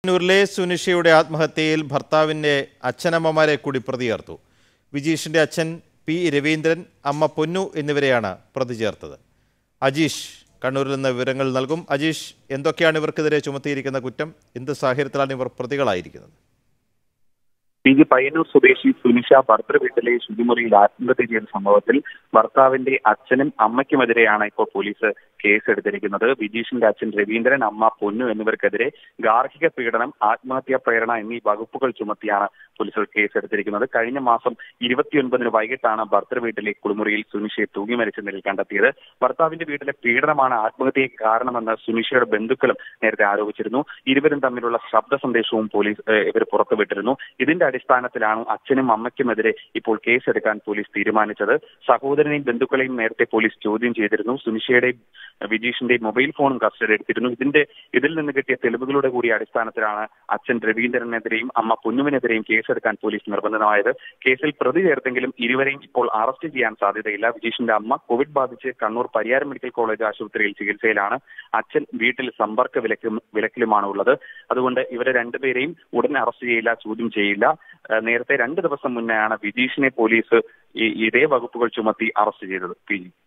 കണ്ണൂരിലെ സുനിഷയുടെ ആത്മഹത്യയിൽ ഭർത്താവിൻ്റെ അച്ഛനമ്മമാരെ കൂടി പ്രതി ചേർത്തു വിജീഷിൻ്റെ അച്ഛൻ പി രവീന്ദ്രൻ അമ്മ പൊന്നു എന്നിവരെയാണ് പ്രതി ചേർത്തത് അജീഷ് കണ്ണൂരിൽ നിന്ന് വിവരങ്ങൾ നൽകും അജീഷ് എന്തൊക്കെയാണ് ഇവർക്കെതിരെ ചുമത്തിയിരിക്കുന്ന കുറ്റം എന്ത് സാഹചര്യത്തിലാണ് ഇവർ പ്രതികളായിരിക്കുന്നത് പി ജി പയ്യന്നൂർ സ്വദേശി സുനിഷ ഭർത്തൃ വീട്ടിലെ ശുചിമുറിയിൽ ആത്മഹത്യ ചെയ്ത സംഭവത്തിൽ ഭർത്താവിന്റെ അച്ഛനും അമ്മയ്ക്കുമെതിരെയാണ് ഇപ്പോൾ പോലീസ് കേസെടുത്തിരിക്കുന്നത് വിജീഷിന്റെ അച്ഛൻ രവീന്ദ്രൻ അമ്മ പൊന്നു എന്നിവർക്കെതിരെ ഗാർഹിക പീഡനം ആത്മഹത്യാ പ്രേരണ എന്നീ വകുപ്പുകൾ ചുമത്തിയാണ് പോലീസ് കേസെടുത്തിരിക്കുന്നത് കഴിഞ്ഞ മാസം ഇരുപത്തിയൊൻപതിന് വൈകിട്ടാണ് ഭർത്തൃ വീട്ടിലെ കുളിമുറിയിൽ സുനിഷയെ തൂങ്ങി മരിച്ച നിലയിൽ കണ്ടെത്തിയത് ഭർത്താവിന്റെ വീട്ടിലെ പീഡനമാണ് ആത്മഹത്യയ്ക്ക് കാരണമെന്ന് സുനിഷയുടെ ബന്ധുക്കളും നേരത്തെ ആരോപിച്ചിരുന്നു ഇരുവരും തമ്മിലുള്ള ശബ്ദ സന്ദേശവും പോലീസ് ഏഹ്, ഇവർ പുറത്തുവിട്ടിരുന്നു ഇതിന്റെ അടിസ്ഥാനത്തിലാണ് അച്ഛനും അമ്മയ്ക്കുമെതിരെ ഇപ്പോൾ കേസെടുക്കാൻ പോലീസ് തീരുമാനിച്ചത് സഹോദരനെയും ബന്ധുക്കളെയും നേരത്തെ പോലീസ് ചോദ്യം ചെയ്തിരുന്നു സുനിഷയുടെയും വിജീഷിന്റെയും മൊബൈൽ ഫോണും കസ്റ്റഡി എടുത്തിരുന്നു ഇതിന്റെ ഇതിൽ നിന്ന് കിട്ടിയ തെളിവുകളുടെ കൂടി അടിസ്ഥാനത്തിലാണ് അച്ഛൻ രവീന്ദ്രനെതിരെയും അമ്മ പൊന്നുവിനെതിരെയും കേസെടുക്കാൻ പോലീസ് നിർബന്ധിതമായത് കേസിൽ പ്രതി ചേർത്തെങ്കിലും ഇരുവരെയും ഇപ്പോൾ അറസ്റ്റ് ചെയ്യാൻ സാധ്യതയില്ല വിജീഷിന്റെ അമ്മ കോവിഡ് ബാധിച്ച് കണ്ണൂർ പരിയാരം മെഡിക്കൽ കോളേജ് ആശുപത്രിയിൽ ചികിത്സയിലാണ് അച്ഛൻ വീട്ടിൽ സമ്പർക്ക വിലക്കും വിലക്കിലുമാണ് ഉള്ളത് അതുകൊണ്ട് ഇവരെ രണ്ടുപേരെയും ഉടൻ അറസ്റ്റ് ചെയ്യില്ല ചോദ്യം ചെയ്യില്ല ഏഹ് നേരത്തെ രണ്ട് ദിവസം മുന്നെയാണ് വിജീഷിനെ പോലീസ് ഈ ഇതേ വകുപ്പുകൾ ചുമത്തി അറസ്റ്റ് ചെയ്തത് പി ജി